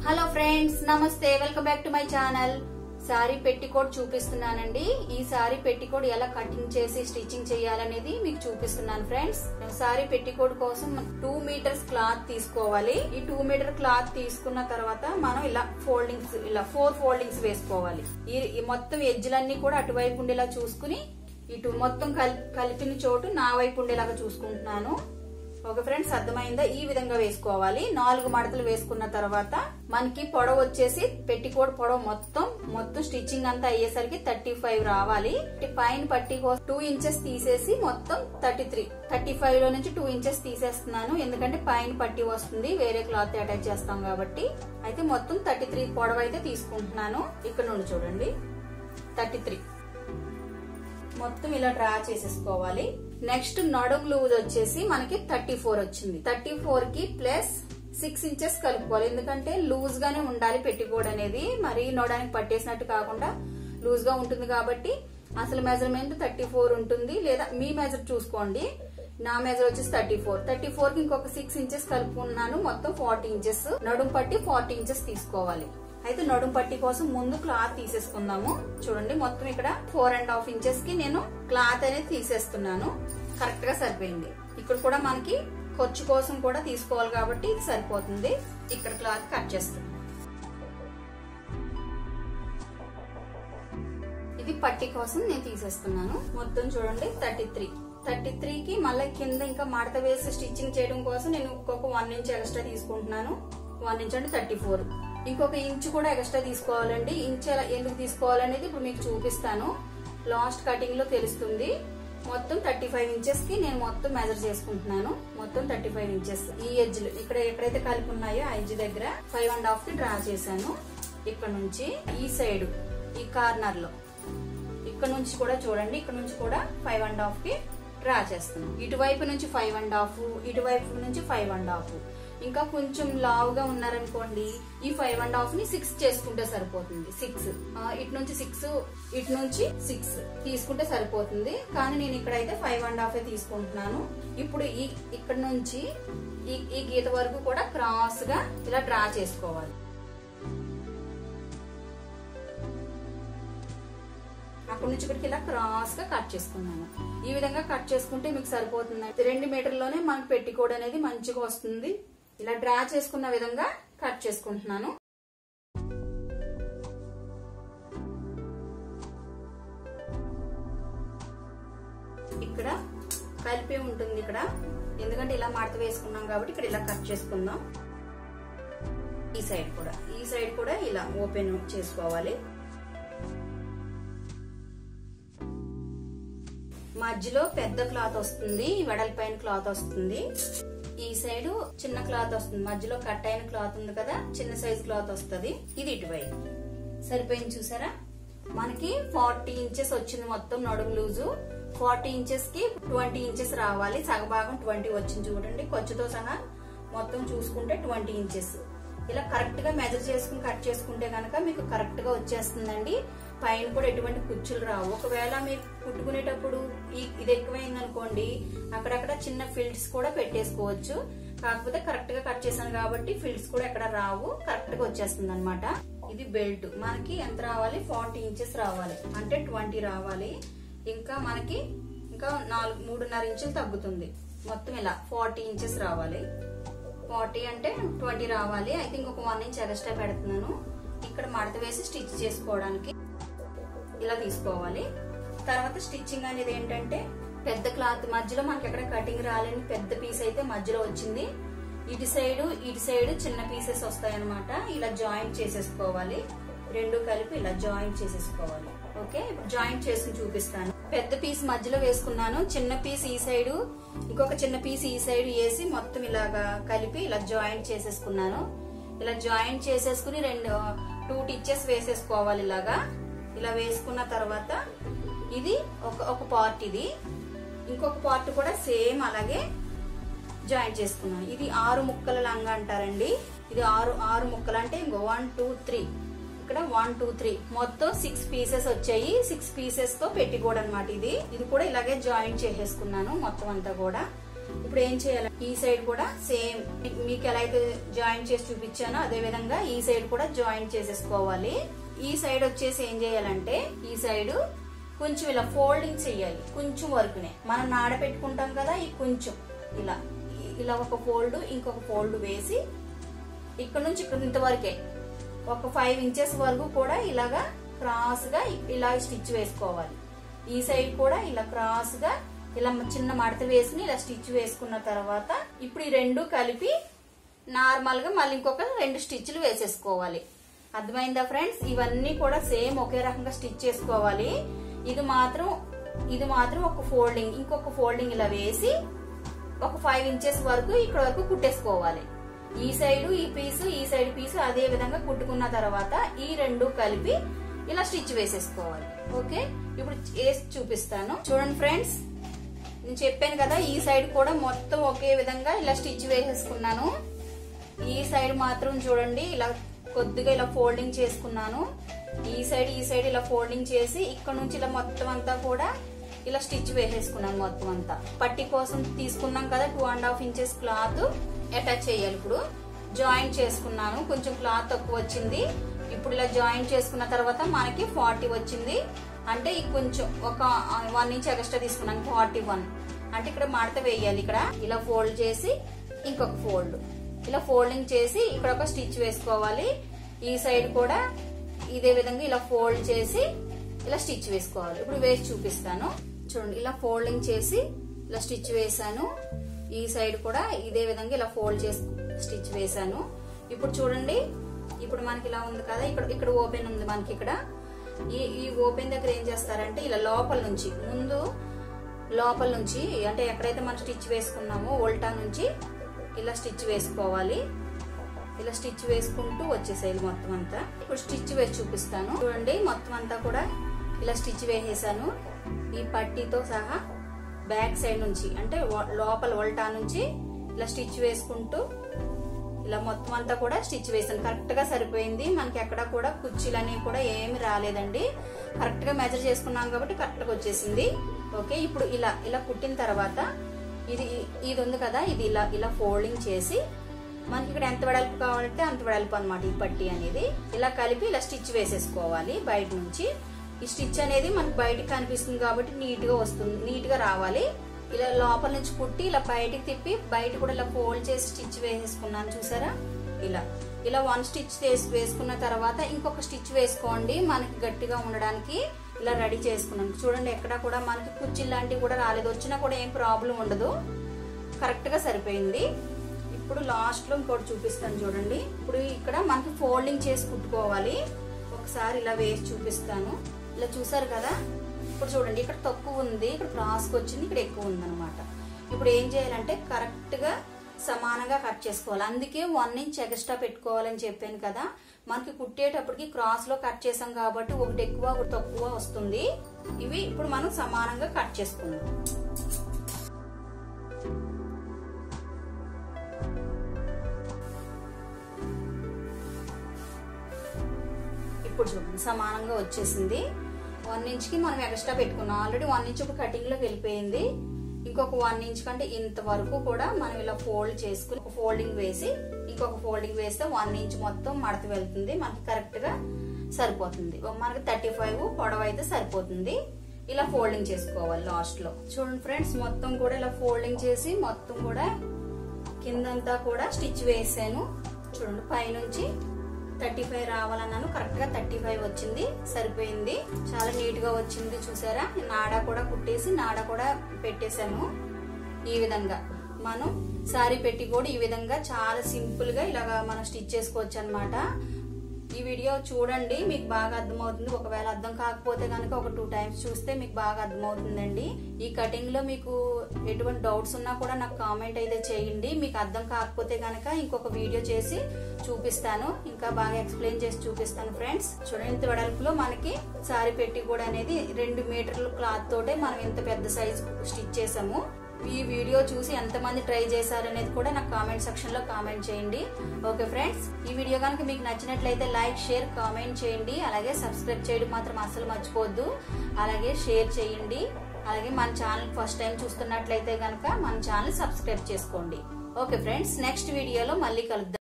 hello friends నమస్తే welcome back to my channel sari petticoat చూపిస్తున్నానండి ఈ సారీ పెట్టికోట్ ఎలా కటింగ్ చేసి స్టిచ్చింగ్ చేయాలనేది మీకు చూపిస్తున్నాను ఫ్రెండ్స్ సారీ పెట్టికోట్ కోసం టూ మీటర్స్ క్లాత్ తీసుకోవాలి ఈ టూ మీటర్ క్లాత్ తీసుకున్న తర్వాత మనం ఇలా ఫోల్డింగ్స్ ఇలా ఫోర్ ఫోల్డింగ్స్ వేసుకోవాలి ఈ ఈ మొత్తం ఎడ్జ్లన్నీ కూడా అటువైపు ఉండేలా చూసుకుని ఇటు మొత్తం కలి- కలిపిన చోటు నా వైపు ఉండేలాగా చూసుకుంటున్నాను ఓకే ఫ్రెండ్స్ అర్థమైందా ఈ విధంగా వేసుకోవాలి నాలుగు మడతలు వేసుకున్న తర్వాత మనకి పొడవు వచ్చేసి పెట్టికోట్ పొడవు మొత్తం మొత్తం స్టిచ్చింగ్ అంతా అయ్యేసరికి థర్టీ ఫైవ్ రావాలి ఈ పైన పట్టి టూ ఇంచెస్ తీసేసి మొత్తం థర్టీ త్రీ థర్టీ ఫైవ్ లో నుంచి టూ ఇంచెస్ తీసేస్తున్నాను ఎందుకంటే పైన పట్టి వస్తుంది వేరే క్లాత్ అటాచ్ చేస్తాం కాబట్టి అయితే మొత్తం థర్టీ త్రీ పొడవు అయితే తీసుకుంటున్నాను ఇక్కడ నుండి చూడండి థర్టీ త్రీ మొత్తం ఇలా డ్రా చేసేసుకోవాలి నెక్స్ట్ నడుము లూజ్ వచ్చేసి మనకి థర్టీ ఫోర్ వచ్చింది థర్టీ ఫోర్ కి ప్లస్ సిక్స్ ఇంచెస్ కలుపుకోవాలి ఎందుకంటే లూజ్ గానే ఉండాలి పెట్టుకోడ్ అనేది మరి నోడానికి పట్టేసినట్టు కాకుండా లూజ్ గా ఉంటుంది కాబట్టి అసలు మెజర్మెంట్ థర్టీ ఫోర్ ఉంటుంది లేదా మీ మెజర్ చూసుకోండి నా మెజర్ వచ్చేసి థర్టీ ఫోర్ థర్టీ ఫోర్ కి ఇంకొక సిక్స్ ఇంచెస్ కలుపుకున్నాను మొత్తం ఫార్టీ ఇంచెస్ నడుము పట్టి ఫార్టీ ఇంచెస్ తీసుకోవాలి అయితే నడుం పట్టి కోసం ముందు క్లాత్ తీసేసుకుందాము చూడండి మొత్తం ఇక్కడ ఫోర్ అండ్ హాఫ్ ఇంచెస్ కి నేను క్లాత్ అనేది తీసేస్తున్నాను కరెక్ట్ గా సరిపోయింది ఇక్కడ కూడా మనకి ఖర్చు కోసం కూడా తీసుకోవాలి కాబట్టి ఇది సరిపోతుంది ఇక్కడ క్లాత్ కట్ చేస్తాను ఇది పట్టి కోసం నేను తీసేస్తున్నాను మొత్తం చూడండి థర్టీ త్రీ థర్టీ త్రీ కి మళ్ళీ కింద ఇంకా మడత వేసి స్టిచ్చింగ్ చేయడం కోసం నేను ఇంకొక వన్ ఇంచ్ ఎక్స్ట్రా తీసుకుంటున్నాను వన్ ఇంచ్ అంటే థర్టీ ఫోర్ ఇంకొక ఇంచు కూడా ఎక్స్ట్రా తీసుకోవాలండి ఇంచ్ ఎలా- ఎందుకు తీసుకోవాలనేది ఇప్పుడు మీకు చూపిస్తాను లాస్ట్ కటింగ్ లో తెలుస్తుంది మొత్తం థర్టీ ఫైవ్ ఇంచెస్ కి నేను మొత్తం మెజర్ చేసుకుంటున్నాను మొత్తం థర్టీ ఫైవ్ ఇంచెస్ ఈ ఎడ్జ్ ఇక్కడ ఎక్కడైతే కలిపి ఉన్నాయో ఆ ఎడ్జ్ దగ్గర ఫైవ్ అండ్ హాఫ్ కి డ్రా చేశాను ఇక్కడ నుంచి ఈ సైడ్ ఈ కార్నర్ లో ఇక్కడ నుంచి కూడా చూడండి ఇక్కడ నుంచి కూడా ఫైవ్ అండ్ హాఫ్ కి డ్రా చేస్తున్నాం ఇటువైపు నుంచి ఫైవ్ అండ్ హాఫ్ ఇటువైపు నుంచి ఫైవ్ అండ్ హాఫ్ ఇంకా కొంచెం లావుగా ఉన్నారనుకోండి ఈ ఫైవ్ అండ్ హాఫ్ ని సిక్స్ చేసుకుంటే సరిపోతుంది సిక్స్ ఇటు నుంచి సిక్స్ ఇటు నుంచి సిక్స్ తీసుకుంటే సరిపోతుంది కానీ నేను ఇక్కడైతే ఫైవ్ అండ్ హాఫ్ తీసుకుంటున్నాను ఇప్పుడు ఈ ఇక్కడ నుంచి ఈ ఈ గీత వరకు కూడా క్రాస్ గా ఇలా డ్రా చేసుకోవాలి అక్కడ నుంచి ఇక్కడికి ఇలా క్రాస్ గా కట్ చేసుకున్నాను ఈ విధంగా కట్ చేసుకుంటే మీకు సరిపోతుంది రెండు మీటర్లోనే మనకు పెట్టికోడ్ అనేది మంచిగా వస్తుంది ఇలా డ్రా చేసుకున్న విధంగా కట్ చేసుకుంటున్నాను ఇక్కడ కలిపి ఉంటుంది ఇక్కడ ఎందుకంటే ఇలా మడత వేసుకున్నాం కాబట్టి ఇక్కడ ఇలా కట్ చేసుకుందాం ఈ సైడ్ కూడా ఈ సైడ్ కూడా ఇలా ఓపెన్ చేసుకోవాలి మధ్యలో పెద్ద క్లాత్ వస్తుంది వెడల్పైన క్లాత్ వస్తుంది ఈ సైడ్ చిన్న క్లాత్ వస్తుంది మధ్యలో కట్ అయిన క్లాత్ ఉంది కదా చిన్న సైజ్ క్లాత్ వస్తుంది ఇది ఇటువైపు సరిపోయింది చూసారా మనకి ఫార్టీ ఇంచెస్ వచ్చింది మొత్తం నడుము లూజు ఫార్టీ ఇంచెస్ కి ట్వంటీ ఇంచెస్ రావాలి సగభాగం ట్వంటీ వచ్చింది చూడండి ఖర్చుతో సహా మొత్తం చూసుకుంటే ట్వంటీ ఇంచెస్ ఇలా కరెక్ట్ గా మెజర్ చేసుకుని కట్ చేసుకుంటే కనుక మీకు కరెక్ట్ గా వచ్చేస్తుందండి పైన కూడా ఎటువంటి కుచ్చులు రావు ఒకవేళ మీరు కుట్టుకునేటప్పుడు ఈ- ఇది ఎక్కువైంది అనుకోండి అక్కడక్కడ చిన్న ఫిల్డ్స్ కూడా పెట్టేసుకోవచ్చు కాకపోతే కరెక్ట్ గా కట్ చేశాను కాబట్టి ఫిల్డ్స్ కూడా ఎక్కడ రావు కరెక్ట్ గా వచ్చేస్తుంది అనమాట ఇది బెల్ట్ మనకి ఎంత రావాలి ఫార్టీ ఇంచెస్ రావాలి అంటే ట్వంటీ రావాలి ఇంకా మనకి ఇంకా నాలుగు మూడున్నర ఇంచులు తగ్గుతుంది మొత్తం ఇలా ఫార్టీ ఇంచెస్ రావాలి ఫార్టీ అంటే ట్వంటీ రావాలి అయితే ఇంకొక వన్ ఇంచ్ ఎక్స్ట్రా పెడుతున్నాను ఇక్కడ మడత వేసి స్టిచ్ చేసుకోవడానికి ఇలా తీసుకోవాలి తర్వాత స్టిచ్చింగ్ అనేది ఏంటంటే పెద్ద క్లాత్ మధ్యలో మనకి ఎక్కడ కటింగ్ రాలేని పెద్ద పీస్ అయితే మధ్యలో వచ్చింది ఇటు సైడ్ ఇటు సైడ్ చిన్న పీసెస్ వస్తాయి అనమాట ఇలా జాయింట్ చేసేసుకోవాలి రెండు కలిపి ఇలా జాయింట్ చేసేసుకోవాలి ఓకే జాయింట్ చేసి చూపిస్తాను పెద్ద పీస్ మధ్యలో వేసుకున్నాను చిన్న పీస్ ఈ సైడ్ ఇంకొక చిన్న పీస్ ఈ సైడ్ వేసి మొత్తం ఇలాగా కలిపి ఇలా జాయింట్ చేసేసుకున్నాను ఇలా జాయింట్ చేసేసుకుని రెండు టూ టిచ్చెస్ వేసేసుకోవాలి ఇలాగా ఇలా వేసుకున్న తర్వాత ఇది ఒక ఒక పార్ట్ ఇది ఇంకొక పార్ట్ కూడా సేమ్ అలాగే జాయింట్ చేసుకున్నాను ఇది ఆరు ముక్కల లంగా అంటారండి ఇది ఆరు ఆరు ముక్కలు అంటే ఇంకో వన్ టూ త్రీ ఇక్కడ వన్ టూ త్రీ మొత్తం సిక్స్ పీసెస్ వచ్చాయి సిక్స్ పీసెస్ తో పెట్టికోడ్ అనమాట ఇది ఇది కూడా ఇలాగే జాయింట్ చేసేసుకున్నాను మొత్తం అంతా కూడా ఇప్పుడు ఏం చేయాలి ఈ సైడ్ కూడా సేమ్ మీకు ఎలా అయితే జాయిన్ చేసి చూపించానో అదే విధంగా ఈ సైడ్ కూడా జాయిన్ చేసేసుకోవాలి ఈ సైడ్ వచ్చేసి ఏం చేయాలంటే ఈ సైడ్ కొంచెం ఇలా ఫోల్డింగ్ చేయాలి కొంచెం వరకునే మనం నాడ పెట్టుకుంటాం కదా ఈ కొంచెం ఇలా ఇలా ఒక ఫోల్డ్ ఇంకొక ఫోల్డ్ వేసి ఇక్కడ నుంచి ఇక్కడ ఇంతవరకే ఒక ఫైవ్ ఇంచెస్ వరకు కూడా ఇలాగా క్రాస్ గా ఇలా స్టిచ్ వేసుకోవాలి ఈ సైడ్ కూడా ఇలా క్రాస్ గా ఇలా చిన్న మడత వేసుకుని ఇలా స్టిచ్ వేసుకున్న తర్వాత ఇప్పుడు ఈ రెండు కలిపి నార్మల్ గా మళ్ళీ ఇంకొక రెండు స్టిచ్లు వేసేసుకోవాలి అర్థమైందా ఫ్రెండ్స్ ఇవన్నీ కూడా సేమ్ ఒకే రకంగా స్టిచ్ చేసుకోవాలి ఇది మాత్రం ఇది మాత్రం ఒక ఫోల్డింగ్ ఇంకొక ఫోల్డింగ్ ఇలా వేసి ఒక ఫైవ్ ఇంచెస్ వరకు ఇక్కడ వరకు కుట్టేసుకోవాలి ఈ సైడ్ ఈ పీసు ఈ సైడ్ పీసు అదే విధంగా కుట్టుకున్న తర్వాత ఈ రెండు కలిపి ఇలా స్టిచ్ వేసేసుకోవాలి ఓకే ఇప్పుడు వేసి చూపిస్తాను చూడండి ఫ్రెండ్స్ నేను చెప్పాను కదా ఈ సైడ్ కూడా మొత్తం ఒకే విధంగా ఇలా స్టిచ్ వేసేసుకున్నాను ఈ సైడ్ మాత్రం చూడండి ఇలా కొద్దిగా ఇలా ఫోల్డింగ్ చేసుకున్నాను ఈ సైడ్ ఈ సైడ్ ఇలా ఫోల్డింగ్ చేసి ఇక్కడ నుంచి ఇలా మొత్తం అంతా కూడా ఇలా స్టిచ్ వేసేసుకున్నాను మొత్తం అంతా పట్టి కోసం తీసుకున్నాం కదా two and half inches cloth attach చేయాలి ఇప్పుడు జాయింట్ చేసుకున్నాను కొంచెం క్లాత్ తక్కువ వచ్చింది ఇప్పుడు ఇలా జాయింట్ చేసుకున్న తర్వాత మనకి ఫార్టీ వచ్చింది అంటే ఈ కొంచెం ఒక వన్ ఇంచ్ ఎక్స్ట్రా తీసుకున్నాను ఫార్టీ వన్ అంటే ఇక్కడ మడత వేయాలి ఇక్కడ ఇలా ఫోల్డ్ చేసి ఇంకొక ఫోల్డ్ ఇలా ఫోల్డింగ్ చేసి ఇక్కడ ఒక స్టిచ్ వేసుకోవాలి ఈ సైడ్ కూడా ఇదే విధంగా ఇలా ఫోల్డ్ చేసి ఇలా స్టిచ్ వేసుకోవాలి ఇప్పుడు వేసి చూపిస్తాను చూడండి ఇలా ఫోల్డింగ్ చేసి ఇలా స్టిచ్ వేసాను ఈ సైడ్ కూడా ఇదే విధంగా ఇలా ఫోల్డ్ చేసి స్టిచ్ వేసాను ఇప్పుడు చూడండి ఇప్పుడు మనకి ఇలా ఉంది కదా ఇక్కడ ఇక్కడ ఓపెన్ ఉంది మనకి ఇక్కడ ఈ ఈ ఓపెన్ దగ్గర ఏం చేస్తారంటే ఇలా లోపల నుంచి ముందు లోపల నుంచి అంటే ఎక్కడైతే మనం స్టిచ్ వేసుకున్నామో ఉల్టా నుంచి ఇలా స్టిచ్ వేసుకోవాలి ఇలా స్టిచ్ వేసుకుంటూ వచ్చేసేయాలి మొత్తం అంతా ఇప్పుడు స్టిచ్ వేసి చూపిస్తాను చూడండి మొత్తం అంతా కూడా ఇలా స్టిచ్ వేసేసాను ఈ పట్టీతో సహా బ్యాక్ సైడ్ నుంచి అంటే లోపల ఉల్టా నుంచి ఇలా స్టిచ్ వేసుకుంటూ ఇలా మొత్తం అంతా కూడా స్టిచ్ వేసాను కరెక్ట్ గా సరిపోయింది మనకి ఎక్కడ కూడా కుర్చీలు అనేవి కూడా ఏమి రాలేదండి కరెక్ట్ గా మెజర్ చేసుకున్నాం కాబట్టి కరెక్ట్ గా వచ్చేసింది ఓకే ఇప్పుడు ఇలా ఇలా కుట్టిన తర్వాత ఇది ఇది ఉంది కదా ఇది ఇలా ఇలా ఫోల్డింగ్ చేసి మనకి ఇక్కడ ఎంత వెడల్పు కావాలంటే అంత వెడల్పు అనమాట ఈ పట్టి అనేది ఇలా కలిపి ఇలా స్టిచ్ వేసేసుకోవాలి బయట నుంచి ఈ స్టిచ్ అనేది మనకి బయటకు కనిపిస్తుంది కాబట్టి నీట్ గా వస్తుంది నీట్ గా రావాలి ఇలా లోపల నుంచి కుట్టి ఇలా బయటికి తిప్పి బయట కూడా ఇలా ఫోల్డ్ చేసి స్టిచ్ వేసేసుకున్నాను చూసారా ఇలా ఇలా వన్ స్టిచ్ వేసుకున్న తర్వాత ఇంకొక స్టిచ్ వేసుకోండి మనకి గట్టిగా ఉండడానికి ఇలా రెడీ చేసుకున్నాను చూడండి ఎక్కడ కూడా మనకి కుర్చీలు లాంటివి కూడా రాలేదు వచ్చినా కూడా ఏం ప్రాబ్లం ఉండదు కరెక్ట్ గా సరిపోయింది ఇప్పుడు లాస్ట్ లో ఇంకోటి చూపిస్తాను చూడండి ఇప్పుడు ఇక్కడ మనకి ఫోల్డింగ్ చేసి కుట్టుకోవాలి ఒకసారి ఇలా వేసి చూపిస్తాను ఇలా చూసారు కదా ఇప్పుడు చూడండి ఇక్కడ తక్కువ ఉంది ఇక్కడ క్రాస్కి వచ్చింది ఇక్కడ ఎక్కువ ఉంది అనమాట ఇప్పుడు ఏం చేయాలంటే కరెక్ట్ గా సమానంగా కట్ చేసుకోవాలి అందుకే వన్ ఇంచ్ ఎక్స్ట్రా పెట్టుకోవాలని చెప్పాను కదా మనకి కుట్టేటప్పటికి క్రాస్ లో కట్ చేసాం కాబట్టి ఒకటి ఎక్కువ ఒకటి తక్కువ వస్తుంది ఇవి ఇప్పుడు మనం సమానంగా కట్ చేసుకుందాం ఇప్పుడు చూడండి సమానంగా వచ్చేసింది వన్ ఇంచ్ కి మనం ఎక్స్ట్రా పెట్టుకున్నాం ఆల్రెడీ వన్ ఇంచ్ ఒక కటింగ్ లోకి వెళ్ళిపోయింది ఇంకొక వన్ ఇంచ్ కంటే ఇంత వరకు కూడా మనం ఇలా ఫోల్డ్ చేసుకుని ఒక ఫోల్డింగ్ వేసి ఇంకొక ఫోల్డింగ్ వేస్తే వన్ ఇంచ్ మొత్తం మడత వెళ్తుంది మనకి కరెక్ట్ గా సరిపోతుంది మనకి థర్టీ ఫైవ్ పొడవు అయితే సరిపోతుంది ఇలా ఫోల్డింగ్ చేసుకోవాలి లాస్ట్ లో చూడండి ఫ్రెండ్స్ మొత్తం కూడా ఇలా ఫోల్డింగ్ చేసి మొత్తం కూడా కిందంతా కూడా స్టిచ్ వేసాను చూడండి పైనుంచి థర్టీ ఫైవ్ రావాలన్నాను కరెక్ట్ గా థర్టీ ఫైవ్ వచ్చింది సరిపోయింది చాలా నీట్ గా వచ్చింది చూసారా నాడా కూడా కుట్టేసి నాడా కూడా పెట్టేశాను ఈ విధంగా మనం సారీ పెట్టి కూడా ఈ విధంగా చాలా సింపుల్ గా ఇలాగా మనం స్టిచ్ చేసుకోవచ్చు అనమాట ఈ వీడియో చూడండి మీకు బాగా అర్థమవుతుంది ఒకవేళ అర్థం కాకపోతే కనుక ఒక టూ టైమ్స్ చూస్తే మీకు బాగా అర్థమవుతుందండి ఈ కటింగ్ లో మీకు ఎటువంటి డౌట్స్ ఉన్నా కూడా నాకు కామెంట్ అయితే చేయండి మీకు అర్థం కాకపోతే కనుక ఇంకొక వీడియో చేసి చూపిస్తాను ఇంకా బాగా ఎక్స్ప్లెయిన్ చేసి చూపిస్తాను ఫ్రెండ్స్ చూడండి ఇంత వెడల్పులో మనకి సారీ పెట్టి కూడా అనేది రెండు మీటర్ల క్లాత్ తోటే మనం ఇంత పెద్ద సైజ్ స్టిచ్ చేసాము ఈ వీడియో చూసి ఎంతమంది ట్రై చేశారనేది కూడా నాకు కామెంట్ సెక్షన్ లో కామెంట్ చేయండి ఓకే ఫ్రెండ్స్ ఈ వీడియో కనుక మీకు నచ్చినట్లయితే లైక్ షేర్ కామెంట్ చేయండి అలాగే సబ్స్క్రైబ్ చేయడం మాత్రం అస్సలు మర్చిపోవద్దు అలాగే షేర్ చేయండి అలాగే మన ఛానల్ ఫస్ట్ టైం చూస్తున్నట్లయితే కనుక మన ఛానల్ సబ్స్క్రైబ్ చేసుకోండి ఓకే ఫ్రెండ్స్ నెక్స్ట్ వీడియోలో మళ్ళీ కలుద్దాం